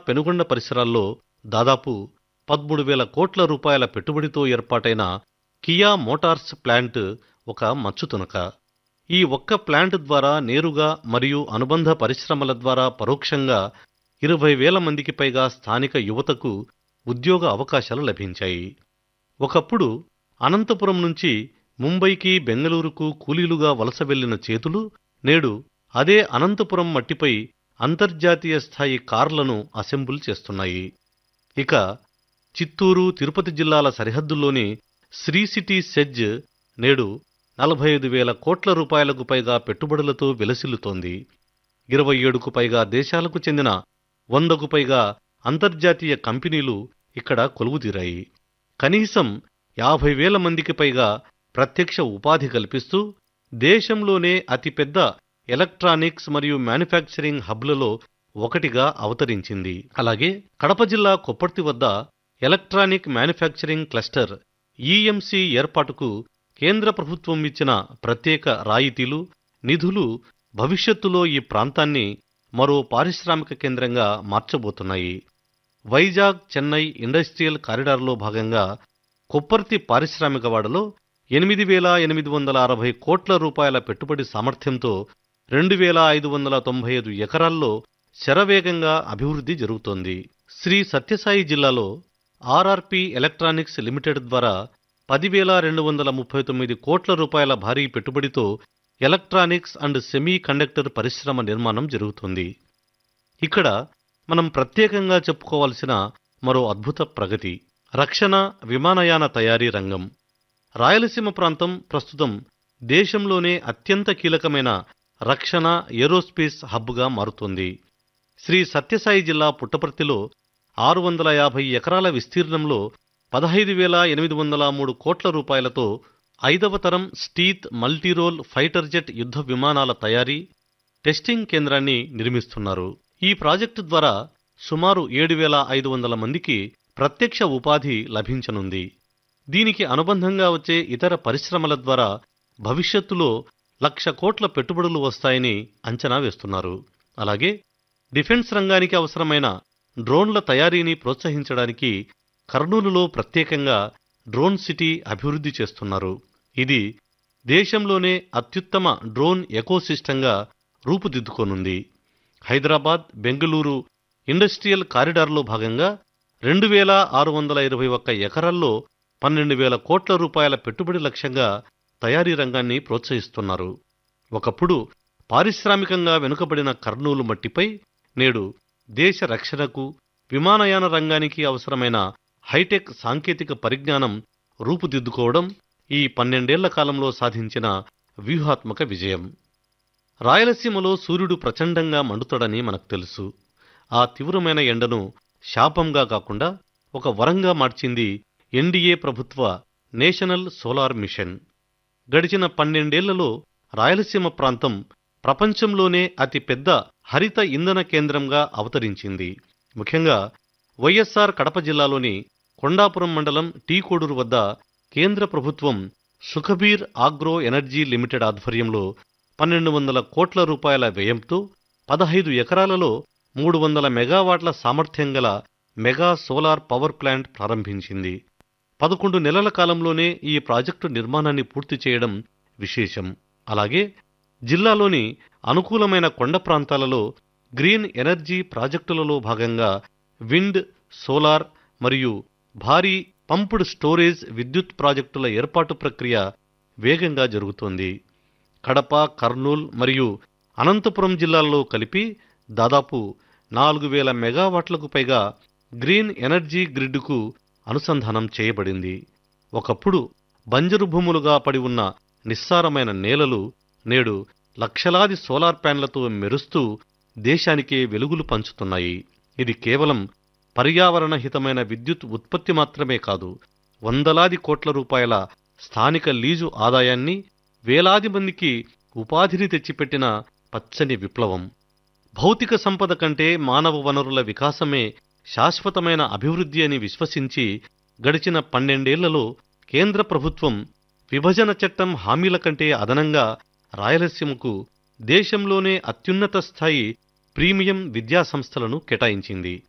పెనుగొండ పరిసరాల్లో దాదాపు పదమూడు వేల కోట్ల రూపాయల పెట్టుబడితో ఏర్పాటైన కియా మోటార్స్ ప్లాంట్ ఒక మచ్చుతునక ఈ ఒక్క ప్లాంట్ ద్వారా నేరుగా మరియు అనుబంధ పరిశ్రమల ద్వారా పరోక్షంగా ఇరవై వేల మందికి పైగా స్థానిక యువతకు ఉద్యోగ అవకాశాలు లభించాయి ఒకప్పుడు అనంతపురం నుంచి ముంబైకి బెంగళూరుకు కూలీలుగా వలస వెళ్లిన చేతులు నేడు అదే అనంతపురం మట్టిపై అంతర్జాతీయ స్థాయి కార్లను అసెంబుల్ చేస్తున్నాయి ఇక చిత్తూరు తిరుపతి జిల్లాల సరిహద్దుల్లోని శ్రీ సిటీ సెజ్ నేడు నలభై ఐదు వేల కోట్ల రూపాయలకు పైగా పెట్టుబడులతో విలసిల్లుతోంది ఇరవై ఏడుకు పైగా దేశాలకు చెందిన వందకు పైగా అంతర్జాతీయ కంపెనీలు ఇక్కడ కొలువుదీరాయి కనీసం యాభై వేల మందికి పైగా ప్రత్యక్ష ఉపాధి కల్పిస్తూ దేశంలోనే అతిపెద్ద ఎలక్ట్రానిక్స్ మరియు మ్యానుఫ్యాక్చరింగ్ హబ్లలో ఒకటిగా అవతరించింది అలాగే కడప జిల్లా కొప్పర్తి వద్ద ఎలక్ట్రానిక్ మ్యానుఫ్యాక్చరింగ్ క్లస్టర్ ఈఎంసీ ఏర్పాటుకు కేంద్ర ప్రభుత్వం ఇచ్చిన ప్రత్యేక రాయితీలు నిధులు భవిష్యత్తులో ఈ ప్రాంతాన్ని మరో పారిశ్రామిక కేంద్రంగా మార్చబోతున్నాయి వైజాగ్ చెన్నై ఇండస్ట్రియల్ కారిడార్లో భాగంగా కొప్పర్తి పారిశ్రామికవాడలో ఎనిమిది వేల ఎనిమిది వందల అరవై కోట్ల రూపాయల పెట్టుబడి సామర్థ్యంతో రెండు వేల ఐదు వందల తొంభై ఐదు ఎకరాల్లో శరవేగంగా అభివృద్ధి జరుగుతోంది శ్రీ సత్యసాయి జిల్లాలో ఆర్ఆర్పి ఎలక్ట్రానిక్స్ లిమిటెడ్ ద్వారా పదివేల రెండు వందల ముప్పై తొమ్మిది కోట్ల రూపాయల భారీ పెట్టుబడితో ఎలక్ట్రానిక్స్ అండ్ సెమీ కండక్టర్ పరిశ్రమ నిర్మాణం జరుగుతుంది ఇక్కడ మనం ప్రత్యేకంగా చెప్పుకోవాల్సిన మరో అద్భుత ప్రగతి రక్షణ విమానయాన తయారీ రంగం రాయలసీమ ప్రాంతం ప్రస్తుతం దేశంలోనే అత్యంత కీలకమైన రక్షణ ఏరోస్పేస్ హబ్గా మారుతోంది శ్రీ సత్యసాయి జిల్లా పుట్టపర్తిలో ఆరు వందల యాభై ఎకరాల విస్తీర్ణంలో పదహైదు వేల ఎనిమిది వందల మూడు కోట్ల రూపాయలతో ఐదవ తరం స్టీత్ మల్టీరోల్ ఫైటర్ జెట్ యుద్ధ విమానాల తయారీ టెస్టింగ్ కేంద్రాన్ని నిర్మిస్తున్నారు ఈ ప్రాజెక్టు ద్వారా సుమారు ఏడు వేల ఐదు వందల మందికి ప్రత్యక్ష ఉపాధి లభించనుంది దీనికి అనుబంధంగా వచ్చే ఇతర పరిశ్రమల ద్వారా భవిష్యత్తులో లక్ష కోట్ల పెట్టుబడులు వస్తాయని అంచనా వేస్తున్నారు అలాగే డిఫెన్స్ రంగానికి అవసరమైన డ్రోన్ల తయారీని ప్రోత్సహించడానికి కర్నూలులో ప్రత్యేకంగా డ్రోన్ సిటీ అభివృద్ధి చేస్తున్నారు ఇది దేశంలోనే అత్యుత్తమ డ్రోన్ ఎకోసిస్టంగా రూపుదిద్దుకోనుంది హైదరాబాద్ బెంగళూరు ఇండస్ట్రియల్ కారిడార్లో భాగంగా రెండు వేల ఆరు వందల ఇరవై ఒక్క ఎకరాల్లో పన్నెండు వేల కోట్ల రూపాయల పెట్టుబడి లక్ష్యంగా తయారీ రంగాన్ని ప్రోత్సహిస్తున్నారు ఒకప్పుడు పారిశ్రామికంగా వెనుకబడిన కర్నూలు మట్టిపై నేడు దేశ రక్షణకు విమానయాన రంగానికి అవసరమైన హైటెక్ సాంకేతిక పరిజ్ఞానం రూపుదిద్దుకోవడం ఈ పన్నెండేళ్ల కాలంలో సాధించిన వ్యూహాత్మక విజయం రాయలసీమలో సూర్యుడు ప్రచండంగా మండుతాడని మనకు తెలుసు ఆ తీవ్రమైన ఎండను శాపంగా కాకుండా ఒక వరంగా మార్చింది ఎన్డీఏ ప్రభుత్వ నేషనల్ సోలార్ మిషన్ గడిచిన పన్నెండేళ్లలో రాయలసీమ ప్రాంతం ప్రపంచంలోనే అతి పెద్ద హరిత ఇంధన కేంద్రంగా అవతరించింది ముఖ్యంగా వైఎస్ఆర్ కడప జిల్లాలోని కొండాపురం మండలం టీకోడూరు వద్ద కేంద్ర ప్రభుత్వం సుఖబీర్ ఆగ్రో ఎనర్జీ లిమిటెడ్ ఆధ్వర్యంలో పన్నెండు వందల కోట్ల రూపాయల వ్యయంతో పదహైదు ఎకరాలలో మూడు వందల మెగావాట్ల సామర్థ్యం గల మెగా సోలార్ పవర్ ప్లాంట్ ప్రారంభించింది పదకొండు నెలల కాలంలోనే ఈ ప్రాజెక్టు నిర్మాణాన్ని పూర్తి చేయడం విశేషం అలాగే జిల్లాలోని అనుకూలమైన కొండ ప్రాంతాలలో గ్రీన్ ఎనర్జీ ప్రాజెక్టులలో భాగంగా విండ్ సోలార్ మరియు భారీ పంప్డ్ స్టోరేజ్ విద్యుత్ ప్రాజెక్టుల ఏర్పాటు ప్రక్రియ వేగంగా జరుగుతోంది కడప కర్నూల్ మరియు అనంతపురం జిల్లాల్లో కలిపి దాదాపు నాలుగు వేల మెగావాట్లకు పైగా గ్రీన్ ఎనర్జీ గ్రిడ్కు అనుసంధానం చేయబడింది ఒకప్పుడు బంజరు భూములుగా పడి ఉన్న నిస్సారమైన నేలలు నేడు లక్షలాది సోలార్ ప్యాన్లతో మెరుస్తూ దేశానికే వెలుగులు పంచుతున్నాయి ఇది కేవలం పర్యావరణ హితమైన విద్యుత్ ఉత్పత్తి మాత్రమే కాదు వందలాది కోట్ల రూపాయల స్థానిక లీజు ఆదాయాన్ని వేలాది మందికి ఉపాధిని తెచ్చిపెట్టిన పచ్చని విప్లవం భౌతిక సంపద కంటే మానవ వనరుల వికాసమే శాశ్వతమైన అభివృద్ధి అని విశ్వసించి గడిచిన పన్నెండేళ్లలో కేంద్ర ప్రభుత్వం విభజన చట్టం హామీల కంటే అదనంగా రాయలసీమకు దేశంలోనే అత్యున్నత స్థాయి ప్రీమియం విద్యా సంస్థలను కేటాయించింది